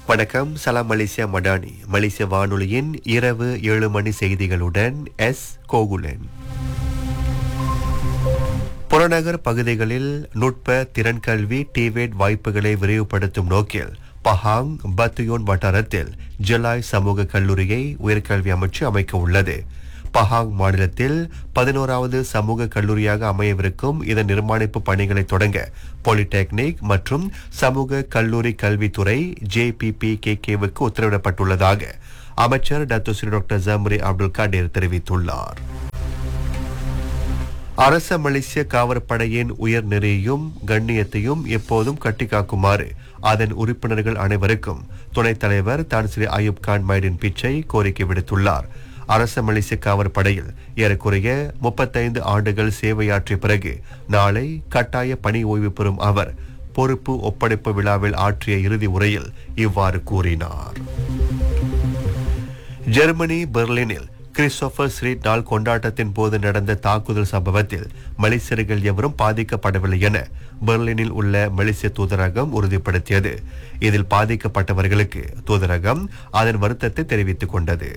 வணக்கம் சலாம் மலேசியா மடானி மலேசிய வானொலியின் இரவு ஏழு மணி செய்திகளுடன் எஸ் கோகுலன் புறநகர் பகுதிகளில் நுட்ப திறன் கல்வி டிவேட் வாய்ப்புகளை விரிவுபடுத்தும் நோக்கில் பஹாங் பத்துயோன் வட்டாரத்தில் ஜலாய் சமூக கல்லூரியை உயர்கல்வி அமைச்சு அமைக்க உள்ளது பஹாங் மாநிலத்தில் பதினோராவது சமூக கல்லூரியாக அமையவிருக்கும் இதன் நிர்மாணிப்பு பணிகளை தொடங்க பாலிடெக்னிக் மற்றும் சமூக கல்லூரி கல்வித்துறை ஜேபிபி கேகேவுக்கு உத்தரவிடப்பட்டுள்ளதாக அமைச்சர் doctor Sri doctor Zambry Abdul Kadir தெரிவித்துள்ளார் அரச மலேசிய காவற்படையின் உயர் நெறியையும் கண்ணியத்தையும் எப்போதும் கட்டிக்காக்குமாறு அதன் உறுப்பினர்கள் அனைவருக்கும் துணைத் தலைவர் தான் ஸ்ரீ அயூப் கான் மைடின் பிச்சை கோரிக்கை விடுத்துள்ளார் அரச மலேசிய காவற்படையில் ஏறக்குறைய முப்பத்தைந்து ஆண்டுகள் சேவையாற்றிய பிறகு நாளை கட்டாய பணி ஓய்வு பெறும் அவர் பொறுப்பு ஒப்படைப்பு விழாவில் ஆற்றிய இறுதி உரையில் இவ்வாறு கூறினார் ஜெர்மனி பெர்லினில் கிறிஸ்டோபர் ஸ்ட்ரீட் நாள் கொண்டாட்டத்தின் போது நடந்த தாக்குதல் சம்பவத்தில் மலேசியர்கள் எவரும் பாதிக்கப்படவில்லை என பெர்லினில் உள்ள மலேசிய தூதரகம் உறுதிப்படுத்தியது இதில் பாதிக்கப்பட்டவர்களுக்கு தூதரகம் அதன் வருத்தத்தை தெரிவித்துக் கொண்டது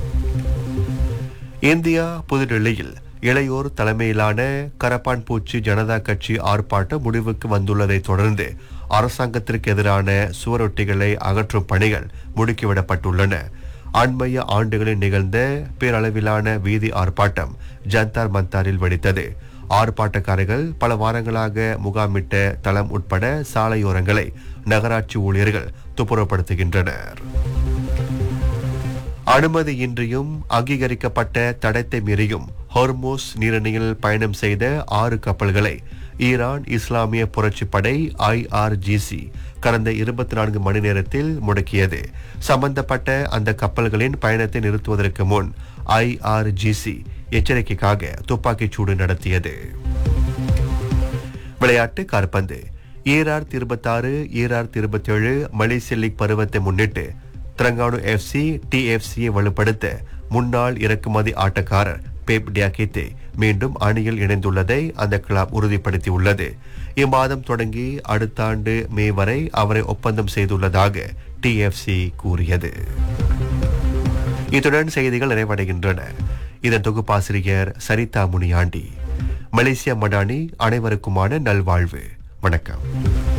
இந்தியா புதுடெல்லியில் இளையோர் தலைமையிலான கரப்பான் பூச்சி ஜனதா கட்சி ஆர்ப்பாட்டம் முடிவுக்கு வந்துள்ளதை தொடர்ந்து அரசாங்கத்திற்கு எதிரான சுவரொட்டிகளை அகற்றும் பணிகள் முடுக்கிவிடப்பட்டுள்ளன அண்மைய ஆண்டுகளில் நிகழ்ந்த பேரளவிலான வீதி ஆர்ப்பாட்டம் ஜந்தார் மந்தாரில் வெடித்தது ஆர்ப்பாட்டக்காரர்கள் பல வாரங்களாக முகாமிட்ட தளம் உட்பட சாலையோரங்களை நகராட்சி ஊழியர்கள் துப்புரப்படுத்துகின்றனர் அனுமதியின்றியும் அங்கீகரிக்கப்பட்ட தடத்தை மீறியும் ஹொர்மோஸ் நீரிணையில் பயணம் செய்த ஆறு கப்பல்களை ஈரான் இஸ்லாமிய புரட்சிப் படை ஐஆர்ஜிசி கடந்த இருபத்தி நான்கு மணி நேரத்தில் முடக்கியது சம்பந்தப்பட்ட அந்த கப்பல்களின் பயணத்தை நிறுத்துவதற்கு முன் ஐஆர்ஜிசி எச்சரிக்கைக்காக துப்பாக்கிச் சூடு நடத்தியது விளையாட்டு காற்பந்து ஈரார் இருபத்தாறு ஈரார் இருபத்தேழு மலேசிய லீக் பருவத்தை முன்னிட்டு திரங்கானு எஃப்சி டிஎஃப்சியை வலுப்படுத்த முன்னாள் இறக்குமதி ஆட்டக்காரர் பேப் டியாகித்தே மீண்டும் அணியில் இணைந்துள்ளதை அந்த கிளப் உறுதிப்படுத்தியுள்ளது இம்மாதம் தொடங்கி அடுத்த ஆண்டு மே வரை அவரை ஒப்பந்தம் செய்துள்ளதாக டிஎஃப்சி கூறியது இத்துடன் செய்திகள் நிறைவடைகின்றன இதன் தொகுப்பாசிரியர் சரிதா முனியாண்டி மலேசியா மடானி அனைவருக்குமான நல்வாழ்வு வணக்கம்